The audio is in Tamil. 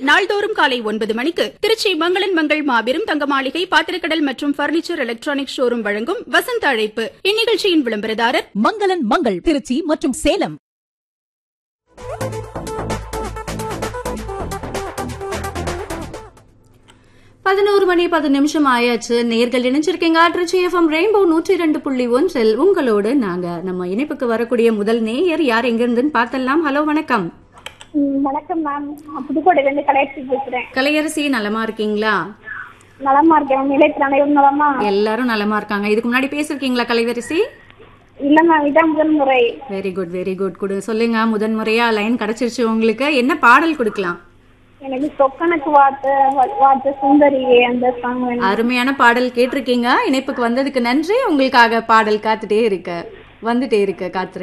நாள்தோறும் காலை ஒன்பது மணிக்கு திருச்சி மங்களன் மங்கள் மாபெரும் தங்க மாளிகை பாத்திரக்கடல் மற்றும் பர்னிச்சர் எலக்ட்ரானிக் ஷோரூம் வழங்கும் வசந்த அழைப்பு இந்நிகழ்ச்சியின் விளம்பரதாரர் மங்களன் மங்கள் திருச்சி மற்றும் சேலம் பதினோரு மணி பத்து நிமிஷம் ஆயாச்சு நேர்கள் இணைஞ்சிருக்கீங்க திருச்சி எஃப்எம் ரெயின்போ நூற்றி ரெண்டு புள்ளி ஒன்றில் உங்களோடு நாங்க நம்ம இணைப்புக்கு வரக்கூடிய முதல் நேயர் யார் எங்க இருந்துன்னு பார்த்தலாம் ஹலோ வணக்கம் ம், வணக்கம் மேம் நான் புதுக்கோட்டையில இருந்து கலையரசி பேசுறேன் கலையரசி நலமா இருக்கீங்களா நலமா இருக்கேன் நிலையத்தில் அனைவரும் நலமா எல்லாரும் நலமா இருக்காங்க இதுக்கு முன்னாடி பேசிருக்கீங்களா கலைவரிசி இல்ல மேம் இதான் முதல் முறை வெரி குட் வெரி குட் குடு சொல்லுங்க முதன் முறையா லைன் கிடைச்சிருச்சு உங்களுக்கு என்ன பாடல் கொடுக்கலாம் எனக்கு சொக்கனுக்கு வார்த்தை வார்த்தை சுந்தரி அந்த சாங் வேணும் அருமையான பாடல் கேட்டிருக்கீங்க இணைப்புக்கு வந்ததுக்கு நன்றி உங்களுக்காக பாடல் காத்துட்டே இருக்க வந்துட்டே இருக்க காத்து